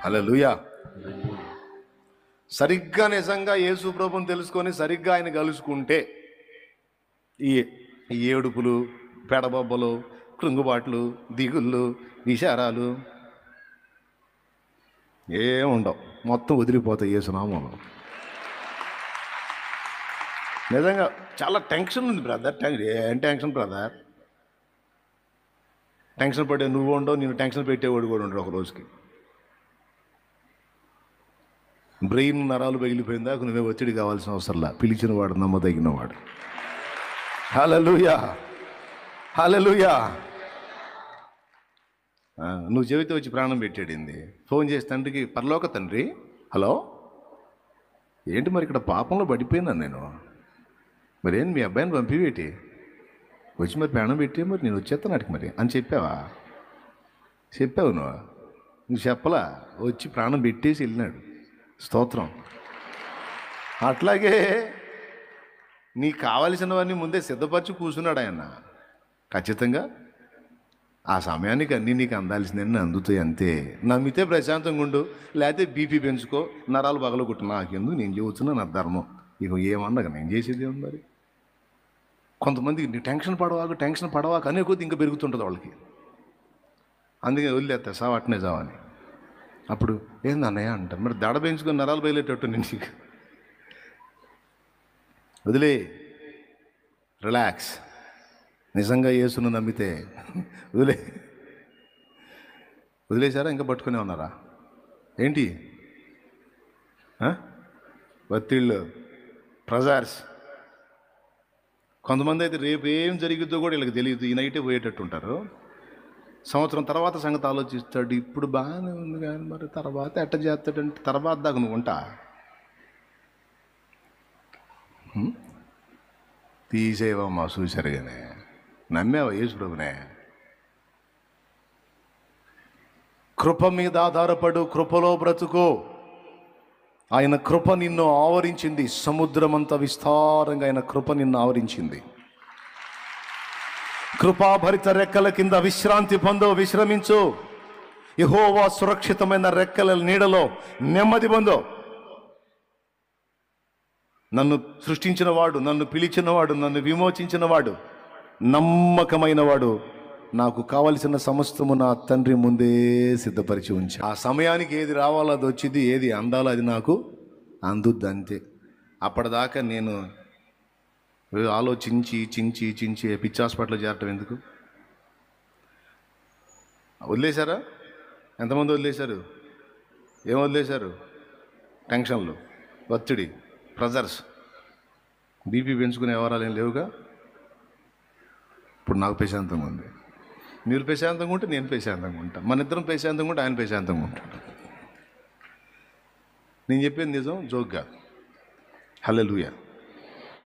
హల్లెలూయా సరిగ్గా నిజంగా యేసు ప్రభుని తెలుసుకొని సరిగ్గా ఆయన కలుసుకుంటే ఈ ఈ ఏడుపులు పెడబొబ్బలు కృంగుబాట్లు దిగుళ్ళు విచారాలు ఏముండవు మొత్తం వదిలిపోతాయి యేసునామంలో నిజంగా చాలా టెన్షన్ ఉంది బ్రదర్ టెన్- ఏం టెన్షన్ బ్రదర్ టెన్షన్ పడే నువ్వు ఉండవు నేను టెన్షన్ పెట్టేవాడు కూడా ఉండడు ఒక రోజుకి బ్రెయిన్ నరాలు పగిలిపోయిందా నువ్వే ఒత్తిడి కావాల్సిన అవసరంలా పిలిచిన వాడు నమ్మదగిన వాడు హలలుయా హలలుయా నువ్వు చెబితే వచ్చి ప్రాణం పెట్టాడింది ఫోన్ చేసి తండ్రికి పరలోక తండ్రి హలో ఏంటి మరి ఇక్కడ పాపంలో పడిపోయినా నేను మరి ఏంటి మీ అబ్బాయిని పంపివేటి వచ్చి మరి ప్రాణం పెట్టి మరి నేను వచ్చేస్తాను అడిగి మరి అని చెప్పావా చెప్పావు నువ్వు నువ్వు చెప్పలా వచ్చి ప్రాణం పెట్టేసి వెళ్ళినాడు స్తోత్రం అట్లాగే నీకు కావలసినవన్నీ ముందే సిద్ధపరచి కూర్చున్నాడు ఆయన ఖచ్చితంగా ఆ సమయానికి అన్నీ నీకు అందాల్సినవన్నీ అందుతాయి అంతే నమ్మితే ప్రశాంతంగా ఉండు లేకపోతే బీపీ పెంచుకో నరాలు పగలగొట్టు నాకెందుకు నేను చెబుతున్నా నా ధర్మం ఇక ఏమన్నా నేను చేసేది ఏముంది మరి కొంతమంది నీ టెన్షన్ పడవాకు టెన్షన్ పడవాకు అనే కొద్ది ఇంకా పెరుగుతుంటుంది వాళ్ళకి అందుకే వదిలేస్తా సావు అట్నే చావని అప్పుడు ఏంది అన్నయ్య అంట మరి దడ పెంచుకొని నరాలు బయలేటట్టు నేను నీకు వదిలే రిలాక్స్ నిజంగా యేసును నమ్మితే వదిలే వదిలేశారా ఇంకా పట్టుకునే ఉన్నారా ఏంటి ఆ? ఒత్తిళ్ళు ప్రెజర్స్ కొంతమంది అయితే రేపు ఏం జరిగిద్దో కూడా వీళ్ళకి తెలియదు ఈ నైటే పోయేటట్టు ఉంటారు సంవత్సరం తర్వాత సంగతి ఆలోచిస్తాడు ఇప్పుడు బాగానే ఉంది కానీ మరి తర్వాత ఎట్ట చేస్తాడంటే తర్వాత దాకా నువ్వు ఉంటా హ్మ్? తీసేవమ్మా చూసరిగానే నమ్మావా యేసు ప్రభునే కృప మీద ఆధారపడు కృపలో బ్రతుకు ఆయన కృప నిన్ను ఆవరించింది సముద్రమంత విస్తారంగా ఆయన కృప నిన్ను ఆవరించింది కృపాభరిత రెక్కల కింద విశ్రాంతి పొందు విశ్రమించు యహోవా సురక్షితమైన రెక్కల నీడలో నెమ్మది పొందు నన్ను సృష్టించిన వాడు నన్ను పిలిచిన వాడు నన్ను విమోచించిన వాడు నమ్మకమైన వాడు నాకు కావలసిన సమస్తము నా తండ్రి ముందే సిద్ధపరిచి ఉంచా ఆ సమయానికి ఏది రావాలో అది వచ్చింది ఏది అందాలో అది నాకు అందుద్ది అంతే అప్పటిదాకా నేను ఆలోచించి చించి చించి పిచ్చి హాస్పిటల్లో చేరటం ఎందుకు వదిలేశారా ఎంతమంది వదిలేశారు ఏం వదిలేశారు టెన్షన్లు ఒత్తిడి ప్రెజర్స్ బీపీ పెంచుకునే వ్యవహారాలు ఏం లేవుగా ఇప్పుడు నాకు ప్రశాంతంగా ఉంది మీరు ప్రశాంతంగా ఉంటే నేను ప్రశాంతంగా ఉంటా మన ఇద్దరం ప్రశాంతంగా ఉంటే ఆయన ప్రశాంతంగా ఉంటాడు నేను చెప్పేది నిజం జోక్ కాదు హల్లెలూయా